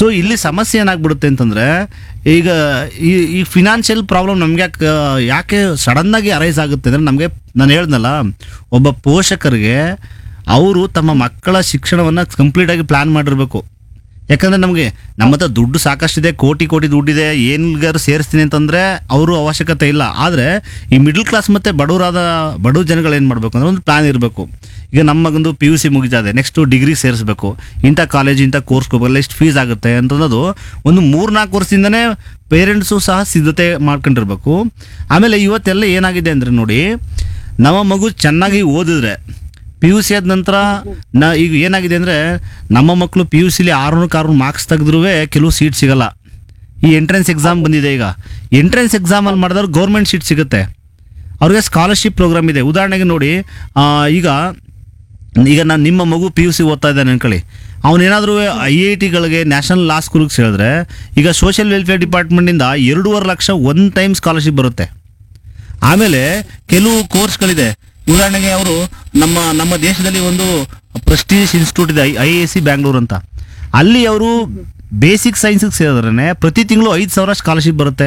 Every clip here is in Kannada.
ಸೊ ಇಲ್ಲಿ ಸಮಸ್ಯೆ ಏನಾಗ್ಬಿಡುತ್ತೆ ಅಂತಂದ್ರೆ ಈಗ ಈ ಈ ಫಿನಾನ್ಷಿಯಲ್ ಪ್ರಾಬ್ಲಮ್ ನಮ್ಗೆ ಯಾಕೆ ಯಾಕೆ ಸಡನ್ನಾಗಿ ಅರೈಸ್ ಆಗುತ್ತೆ ಅಂದ್ರೆ ನಮಗೆ ನಾನು ಹೇಳ್ದಲ್ಲ ಒಬ್ಬ ಪೋಷಕರಿಗೆ ಅವರು ತಮ್ಮ ಮಕ್ಕಳ ಶಿಕ್ಷಣವನ್ನು ಕಂಪ್ಲೀಟಾಗಿ ಪ್ಲಾನ್ ಮಾಡಿರಬೇಕು ಯಾಕಂದ್ರೆ ನಮಗೆ ನಮ್ಮ ಹತ್ರ ದುಡ್ಡು ಸಾಕಷ್ಟಿದೆ ಕೋಟಿ ಕೋಟಿ ದುಡ್ಡಿದೆ ಏನ್ಗಾರು ಸೇರಿಸ್ತೀನಿ ಅಂತಂದ್ರೆ ಅವರು ಅವಶ್ಯಕತೆ ಇಲ್ಲ ಆದರೆ ಈ ಮಿಡ್ಲ್ ಕ್ಲಾಸ್ ಮತ್ತೆ ಬಡವರಾದ ಬಡವ ಜನಗಳು ಏನು ಮಾಡಬೇಕು ಅಂದ್ರೆ ಒಂದು ಪ್ಲಾನ್ ಇರಬೇಕು ಈಗ ನಮ್ಮ ಮಗಂದು ಪಿ ಯು ಸಿ ಮುಗಿತಾದೆ ನೆಕ್ಸ್ಟ್ ಡಿಗ್ರಿ ಸೇರಿಸ್ಬೇಕು ಇಂಥ ಕಾಲೇಜ್ ಇಂಥ ಕೋರ್ಸ್ ಹೋಗಲ್ಲ ಎಷ್ಟು ಫೀಸ್ ಆಗುತ್ತೆ ಅಂತನ್ನೋದು ಒಂದು ಮೂರ್ನಾಲ್ಕು ವರ್ಷದಿಂದನೇ ಪೇರೆಂಟ್ಸು ಸಹ ಸಿದ್ಧತೆ ಮಾಡ್ಕೊಂಡಿರ್ಬೇಕು ಆಮೇಲೆ ಇವತ್ತೆಲ್ಲ ಏನಾಗಿದೆ ಅಂದರೆ ನೋಡಿ ನಮ್ಮ ಮಗು ಚೆನ್ನಾಗಿ ಓದಿದ್ರೆ ಪಿ ಯು ಸಿ ಆದ ನಂತರ ನಾ ಈಗ ಏನಾಗಿದೆ ಅಂದರೆ ನಮ್ಮ ಮಕ್ಕಳು ಪಿ ಯು ಸಿಲಿ ಆರುನೂರಕ್ಕೆ ಆರು ಮಾರ್ಕ್ಸ್ ತೆಗೆದ್ರೂ ಕೆಲವು ಸೀಟ್ ಸಿಗಲ್ಲ ಈ ಎಂಟ್ರೆನ್ಸ್ ಎಕ್ಸಾಮ್ ಬಂದಿದೆ ಈಗ ಎಂಟ್ರೆನ್ಸ್ ಎಕ್ಸಾಮಲ್ಲಿ ಮಾಡಿದ್ರೆ ಗೌರ್ಮೆಂಟ್ ಸೀಟ್ ಸಿಗುತ್ತೆ ಅವ್ರಿಗೆ ಸ್ಕಾಲರ್ಶಿಪ್ ಪ್ರೋಗ್ರಾಮ್ ಇದೆ ಉದಾಹರಣೆಗೆ ನೋಡಿ ಆ, ಈಗ ಈಗ ನಾನು ನಿಮ್ಮ ಮಗು ಪಿ ಯು ಸಿ ಓದ್ತಾ ಇದ್ದಾನೆ ಅನ್ಕೊಳ್ಳಿ ಅವನೇನಾದರೂ ಐ ಐ ಟಿಗಳಿಗೆ ನ್ಯಾಷನಲ್ ಲಾ ಸ್ಕೂಲ್ಗೆ ಸೇರಿದ್ರೆ ಈಗ ಸೋಷಿಯಲ್ ವೆಲ್ಫೇರ್ ಡಿಪಾರ್ಟ್ಮೆಂಟಿಂದ ಎರಡೂವರೆ ಲಕ್ಷ ಒನ್ ಟೈಮ್ ಸ್ಕಾಲರ್ಶಿಪ್ ಬರುತ್ತೆ ಆಮೇಲೆ ಕೆಲವು ಕೋರ್ಸ್ಗಳಿದೆ ಉದಾಹರಣೆಗೆ ಅವರು ನಮ್ಮ ನಮ್ಮ ದೇಶದಲ್ಲಿ ಒಂದು ಪ್ರೆಸ್ಟೀಜ್ ಇನ್ಸ್ಟಿಟ್ಯೂಟ್ ಇದೆ ಐ ಎ ಸಿ ಬ್ಯಾಂಗ್ಳೂರ್ ಅಂತ ಅಲ್ಲಿ ಅವರು ಬೇಸಿಕ್ ಸೈನ್ಸಿಗೆ ಸೇರಿದ್ರೆ ಪ್ರತಿ ತಿಂಗಳು ಐದು ಸಾವಿರ ಸ್ಕಾಲರ್ಶಿಪ್ ಬರುತ್ತೆ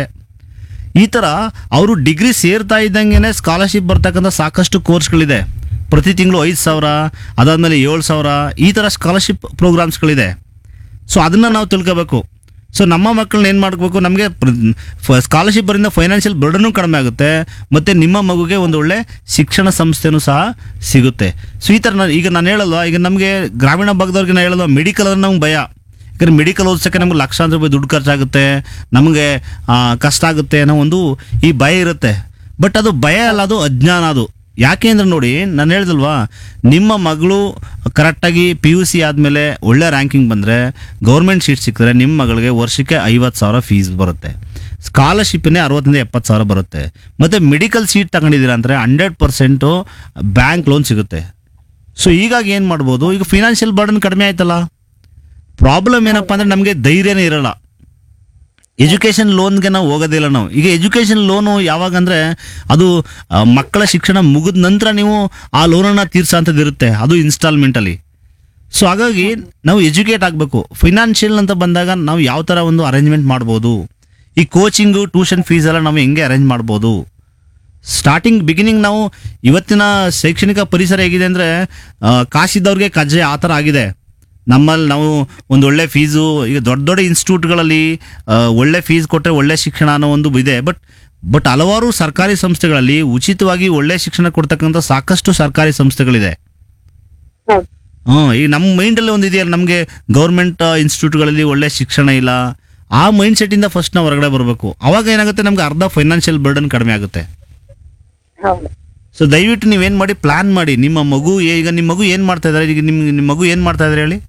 ಈ ಥರ ಅವರು ಡಿಗ್ರಿ ಸೇರ್ತಾ ಇದ್ದಂಗೆ ಸ್ಕಾಲರ್ಶಿಪ್ ಬರ್ತಕ್ಕಂಥ ಸಾಕಷ್ಟು ಕೋರ್ಸ್ಗಳಿದೆ ಪ್ರತಿ ತಿಂಗಳು ಐದು ಸಾವಿರ ಅದಾದಮೇಲೆ ಏಳು ಸಾವಿರ ಈ ಥರ ಸ್ಕಾಲರ್ಶಿಪ್ ಪ್ರೋಗ್ರಾಮ್ಸ್ಗಳಿದೆ ಸೊ ಅದನ್ನು ನಾವು ತಿಳ್ಕೋಬೇಕು ಸೊ ನಮ್ಮ ಮಕ್ಕಳನ್ನ ಏನು ಮಾಡಬೇಕು ನಮಗೆ ಸ್ಕಾಲರ್ಶಿಪ್ ಬರಿಂದ ಫೈನಾನ್ಷಿಯಲ್ ಬರ್ಡನು ಕಡಿಮೆ ಆಗುತ್ತೆ ಮತ್ತು ನಿಮ್ಮ ಮಗುಗೆ ಒಂದು ಒಳ್ಳೆ ಶಿಕ್ಷಣ ಸಂಸ್ಥೆನೂ ಸಹ ಸಿಗುತ್ತೆ ಸೊ ಈ ಥರ ನಾನು ಈಗ ನಾನು ಹೇಳಲ್ವಾ ಈಗ ನಮಗೆ ಗ್ರಾಮೀಣ ಭಾಗದವ್ರಿಗೆ ನಾನು ಹೇಳಲ್ವಾ ಮೆಡಿಕಲ್ ಅಂದ್ರೆ ನಮ್ಗೆ ಭಯ ಯಾಕಂದ್ರೆ ಮೆಡಿಕಲ್ ಓದಿಸೋಕ್ಕೆ ನಮ್ಗೆ ಲಕ್ಷಾಂತರ ರೂಪಾಯಿ ದುಡ್ಡು ಖರ್ಚಾಗುತ್ತೆ ನಮಗೆ ಆ, ಕಷ್ಟ ಆಗುತ್ತೆ ಅನ್ನೋ ಒಂದು ಈ ಭಯ ಇರುತ್ತೆ ಬಟ್ ಅದು ಭಯ ಅಲ್ಲ ಅದು ಅಜ್ಞಾನ ಅದು ಯಾಕೆ ಅಂದ್ರೆ ನೋಡಿ ನಾನು ಹೇಳ್ದಲ್ವಾ ನಿಮ್ಮ ಮಗಳು ಕರೆಕ್ಟಾಗಿ ಪಿ ಯು ಸಿ ಆದಮೇಲೆ ಒಳ್ಳೆ ರ್ಯಾಂಕಿಂಗ್ ಬಂದರೆ ಗೌರ್ಮೆಂಟ್ ಸೀಟ್ ಸಿಕ್ಕಿದ್ರೆ ನಿಮ್ಮ ಮಗಳಿಗೆ ವರ್ಷಕ್ಕೆ ಐವತ್ತು ಸಾವಿರ ಫೀಸ್ ಬರುತ್ತೆ ಸ್ಕಾಲರ್ಶಿಪ್ಪನ್ನೇ ಅರವತ್ತರಿಂದ ಎಪ್ಪತ್ತು ಸಾವಿರ ಬರುತ್ತೆ ಮತ್ತು ಮೆಡಿಕಲ್ ಸೀಟ್ ತಗೊಂಡಿದ್ದೀರಾ ಅಂದರೆ ಹಂಡ್ರೆಡ್ ಪರ್ಸೆಂಟು ಬ್ಯಾಂಕ್ ಲೋನ್ ಸಿಗುತ್ತೆ ಸೊ ಹೀಗಾಗಿ ಏನು ಮಾಡ್ಬೋದು ಈಗ ಫಿನಾನ್ಷಿಯಲ್ ಬರ್ಡನ್ ಕಡಿಮೆ ಆಯ್ತಲ್ಲ ಪ್ರಾಬ್ಲಮ್ ಏನಪ್ಪ ಅಂದರೆ ನಮಗೆ ಧೈರ್ಯನೇ ಇರಲ್ಲ ಎಜುಕೇಷನ್ ಲೋನ್ಗೆ ನಾವು ಹೋಗೋದಿಲ್ಲ ನಾವು ಈಗ ಎಜುಕೇಷನ್ ಲೋನು ಯಾವಾಗ ಅಂದರೆ ಅದು ಆ, ಮಕ್ಕಳ ಶಿಕ್ಷಣ ಮುಗಿದ ನಂತರ ನೀವು ಆ ಲೋನನ್ನು ತೀರ್ಸೋಂಥದ್ದು ಇರುತ್ತೆ ಅದು ಇನ್ಸ್ಟಾಲ್ಮೆಂಟಲ್ಲಿ ಸೊ ಹಾಗಾಗಿ ನಾವು ಎಜುಕೇಟ್ ಆಗಬೇಕು ಫೈನಾನ್ಷಿಯಲ್ ಅಂತ ಬಂದಾಗ ನಾವು ಯಾವ ಥರ ಒಂದು ಅರೇಂಜ್ಮೆಂಟ್ ಮಾಡ್ಬೋದು ಈ ಕೋಚಿಂಗು ಟ್ಯೂಷನ್ ಫೀಸ್ ಎಲ್ಲ ನಾವು ಹೆಂಗೆ ಅರೇಂಜ್ ಮಾಡ್ಬೋದು ಸ್ಟಾರ್ಟಿಂಗ್ ಬಿಗಿನಿಂಗ್ ನಾವು ಇವತ್ತಿನ ಶೈಕ್ಷಣಿಕ ಪರಿಸರ ಹೇಗಿದೆ ಅಂದರೆ ಕಾಸಿದ್ದವ್ರಿಗೆ ಕಜ್ಜೆ ಆ ಥರ ಆಗಿದೆ ನಮ್ಮಲ್ಲಿ ನಾವು ಒಂದು ಒಳ್ಳೆ ಫೀಸು ಈಗ ದೊಡ್ಡ ದೊಡ್ಡ ಇನ್ಸ್ಟಿಟ್ಯೂಟ್ಗಳಲ್ಲಿ ಆ, ಒಳ್ಳೆ ಫೀಸ್ ಕೊಟ್ಟರೆ ಒಳ್ಳೆ ಶಿಕ್ಷಣ ಅನ್ನೋ ಒಂದು ಇದೆ ಬಟ್ ಬಟ್ ಹಲವಾರು ಸರ್ಕಾರಿ ಸಂಸ್ಥೆಗಳಲ್ಲಿ ಉಚಿತವಾಗಿ ಒಳ್ಳೆ ಶಿಕ್ಷಣ ಕೊಡ್ತಕ್ಕಂಥ ಸಾಕಷ್ಟು ಸರ್ಕಾರಿ ಸಂಸ್ಥೆಗಳಿದೆ ಹೌದು ಹ್ಮ್ ಈಗ ನಮ್ಮ ಮೈಂಡಲ್ಲಿ ಒಂದು ಇದೆಯಲ್ಲ ನಮಗೆ ಗೌರ್ಮೆಂಟ್ ಇನ್ಸ್ಟಿಟ್ಯೂಟ್ಗಳಲ್ಲಿ ಒಳ್ಳೆ ಶಿಕ್ಷಣ ಇಲ್ಲ ಆ ಮೈಂಡ್ ಸೆಟ್ಟಿಂದ ಫಸ್ಟ್ ನಾವು ಹೊರಗಡೆ ಬರಬೇಕು ಅವಾಗ ಏನಾಗುತ್ತೆ ನಮ್ಗೆ ಅರ್ಧ ಫೈನಾನ್ಷಿಯಲ್ ಬರ್ಡನ್ ಕಡಿಮೆ ಆಗುತ್ತೆ ಹೌದು ಸೊ ದಯವಿಟ್ಟು ನೀವೇನು ಮಾಡಿ ಪ್ಲಾನ್ ಮಾಡಿ ನಿಮ್ಮ ಮಗು ಏ- ಈಗ ನಿಮ್ಮ ಮಗು ಏನು ಮಾಡ್ತಾ ಇದ್ದಾರೆ ಈಗ ನಿಮ್ಮ ನಿಮ್ಮ ಮಗು ಏನು ಮಾಡ್ತಾ ಇದ್ದಾರೆ ಹೇಳಿ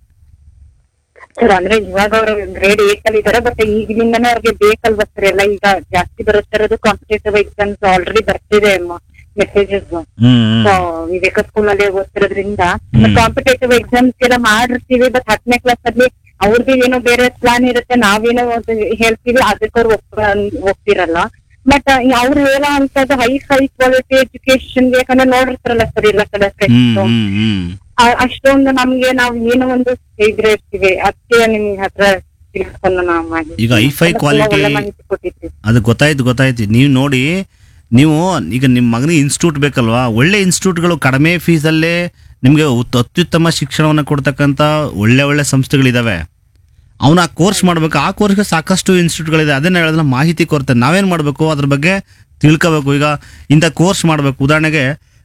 ಸರ್ ಅಂದ್ರೆ ಇವಾಗ ಅವರು ಗ್ರೇಡ್ ಏಟ್ ಅಲ್ಲಿ ಇದಾರೆ ಬಟ್ ಈಗಿನಿಂದನೇ ಅವ್ರಿಗೆ ಬೇಕಲ್ವಾ ಸರ್ ಎಲ್ಲ ಈಗ ಜಾಸ್ತಿ ಬರುತ್ತಿರೋದು ಕಾಂಪಿಟೇಟಿವ್ ಎಕ್ಸಾಮ್ಸ್ ಆಲ್ರೆಡಿ ಬರ್ತಿದೆ ಮೆಸೇಜಸ್ ಹ್ಮ್ ವಿವೇಕ ಸ್ಕೂಲ್ ಅಲ್ಲಿ ಓದ್ತಿರೋದ್ರಿಂದ ಹ್ಮ್. ಕಾಂಪಿಟೇಟಿವ್ ಎಕ್ಸಾಮ್ಸ್ ಎಲ್ಲ ಮಾಡಿರ್ತೀವಿ ಬಟ್ ಹತ್ತನೇ ಕ್ಲಾಸ್ ಅಲ್ಲಿ ಅವ್ರಿಗೆ ಏನೋ ಬೇರೆ ಪ್ಲಾನ್ ಇರುತ್ತೆ ನಾವೇನೋ ಒಂದು ಹೇಳ್ತೀವಿ ಅದಕ್ಕೆ ಅವ್ರು ಹೋಗ್ತಿರಲ್ಲ ಬಟ್ ಅವ್ರು ಹೇಳೋ ಅಂತದ್ದು ಹೈ ಹೈ ಕ್ವಾಲಿಟಿ ಎಜುಕೇಶನ್ ಯಾಕಂದ್ರೆ ನೋಡಿರ್ತಾರಲ್ಲ ಸರ್ ಎಲ್ಲ ಕಡೆ ಹ್ಮ್ friends. ಹ್ಮ್ ಹ್ಮ್ ಆ- ಅಷ್ಟೊಂದು ನಮ್ಗೆ ನಾವ್ ಏನೋ ಒಂದು ಇದ್ರೆ ಇರ್ತೀವಿ ಅದಕ್ಕೆ ನಿಮ್ ಹತ್ರ ತಿಳ್ಕೊಂಡು ನಾವು ಮಾಡಿ ಈಗ ಹೈ-ಫೈ ತುಂಬಾ quality- ಒಳ್ಳೆ ಮಾಹಿತಿ ಕೊಟ್ಟಿದ್ರಿ ಅದು ಗೊತ್ತಾಯ್ತು ಗೊತ್ತಾಯ್ತು ನೀವು ನೋಡಿ ನೀವು ಈಗ ನಿಮ್ಮ ಮಗನಿಗೆ ಇನ್ಸ್ಟಿಟ್ಯೂಟ್ ಬೇಕಲ್ವಾ ಒಳ್ಳೆ ಇನ್ಸ್ಟಿಟ್ಯೂಟ್ಗಳು ಕಡಿಮೆ ಫೀಸಲ್ಲೇ ನಿಮಗೆ ಉತ್- ಅತ್ಯುತ್ತಮ ಶಿಕ್ಷಣವನ್ನು ಕೊಡ್ತಕ್ಕಂಥ ಒಳ್ಳೆ ಒಳ್ಳೆ ಸಂಸ್ಥೆಗಳಿದಾವೆ ಅವನು ಆ ಕೋರ್ಸ್ ಮಾಡಬೇಕು ಆ ಕೋರ್ಸ್ಗೆ ಸಾಕಷ್ಟು ಇನ್ಸ್ಟಿಟ್ಯೂಟ್ಗಳಿದೆ ಅದನ್ನ ಹೇಳಿದ್ರೆ ಮಾಹಿತಿ ಕೊರತೆ ನಾವೇನು ಮಾಡಬೇಕು ಅದ್ರ ಬಗ್ಗೆ ತಿಳ್ಕೋಬೇಕು ಈಗ ಇಂಥ ಕೋರ್ಸ್ ಮಾಡಬೇಕು ಉದಾಹರಣೆಗೆ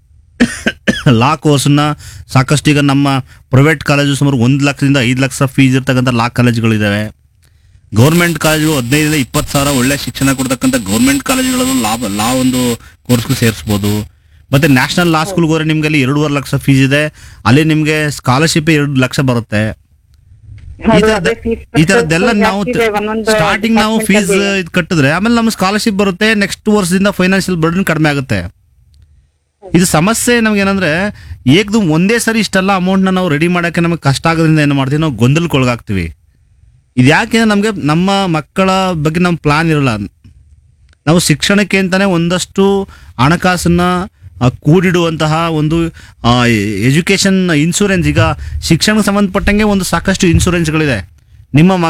ಲಾ ಕೋರ್ಸನ್ನ ಸಾಕಷ್ಟು ಈಗ ನಮ್ಮ ಪ್ರೈವೇಟ್ ಕಾಲೇಜು ಸುಮಾರು ಒಂದು ಲಕ್ಷದಿಂದ ಐದು ಲಕ್ಷ ಫೀಸ್ ಇರ್ತಕ್ಕಂಥ ಲಾ ಕಾಲೇಜುಗಳಿದ್ದಾವೆ ಗೌರ್ಮೆಂಟ್ ಕಾಲೇಜು ಹದಿನೈದರಿಂದ ಇಪ್ಪತ್ತು ಸಾವಿರ ಒಳ್ಳೆ ಶಿಕ್ಷಣ ಕೊಡ್ತಕ್ಕಂಥ ಗೌರ್ಮೆಂಟ್ ಕಾಲೇಜುಗಳಲ್ಲೂ ಲಾ ಲಾ ಒಂದು ಕೋರ್ಸ್ಗೂ ಸೇರಿಸ್ಬೋದು ಮತ್ತೆ ನ್ಯಾಷನಲ್ ಲಾ ಸ್ಕೂಲ್ಗೆ ಹೋದ್ರೆ ನಿಮ್ಗೆ ಅಲ್ಲಿ ಎರಡೂವರೆ ಲಕ್ಷ ಫೀಸ್ ಇದೆ ಅಲ್ಲಿ ನಿಮ್ಗೆ ಸ್ಕಾಲರ್ಶಿಪ್ ಎರಡು ಲಕ್ಷ ಬರುತ್ತೆ ಈ ಹೌದು, ಥರದ್ದು- ಅದೇ fees ಈ ಥರದ್ದೆಲ್ಲ ನಾವು ಜಾಸ್ತಿ ಇದೆ, ಒಂದೊಂದು ಸ್ಟಾರ್ಟಿಂಗ್ ನಾವು department ಫೀಸ್ ಅಲ್ಲಿ. ಇದು ಕಟ್ಟಿದ್ರೆ ಆಮೇಲೆ ನಮ್ಗೆ ಸ್ಕಾಲರ್ಶಿಪ್ ಬರುತ್ತೆ ನೆಕ್ಸ್ಟ್ ವರ್ಷದಿಂದ ಫೈನಾನ್ಷಿಯಲ್ ಬರ್ಡನ್ ಕಡಿಮೆ ಆಗುತ್ತೆ ಇದು ಸಮಸ್ಯೆ ನಮ್ಗೆ ಏನಂದ್ರೆ ಏಕ್ದು ಒಂದೇ ಸರಿ ಇಷ್ಟೆಲ್ಲ ಅಮೌಂಟ್ನ ನಾವು ರೆಡಿ ಮಾಡೋಕ್ಕೆ ನಮಗೆ ಕಷ್ಟ ಆಗೋದ್ರಿಂದ ಏನು ಮಾಡ್ತೀವಿ ನಾವು ಗೊಂದಲಕ್ಕೊಳಗಾಗ್ತೀವಿ ಇದು ಯಾಕೆ ನಮಗೆ ನಮ್ಮ ಮಕ್ಕಳ ಬಗ್ಗೆ ನಮ್ಮ ಪ್ಲಾನ್ ಇರಲ್ಲ ನಾವು ಶಿಕ್ಷಣಕ್ಕೆ ಅಂತಾನೆ ಒಂದಷ್ಟು ಹಣಕಾಸನ್ನ ಆ, ಕೂಡಿಡುವಂತಹ ಒಂದು ಎಜುಕೇಶನ್ ಇನ್ಶೂರೆನ್ಸ್ ಈಗ ಶಿಕ್ಷಣಕ್ಕೆ ಸಂಬಂಧಪಟ್ಟಂಗೆ ಒಂದು ಸಾಕಷ್ಟು ಇನ್ಶೂರೆನ್ಸ್ಗಳಿದೆ ನಿಮ್ಮ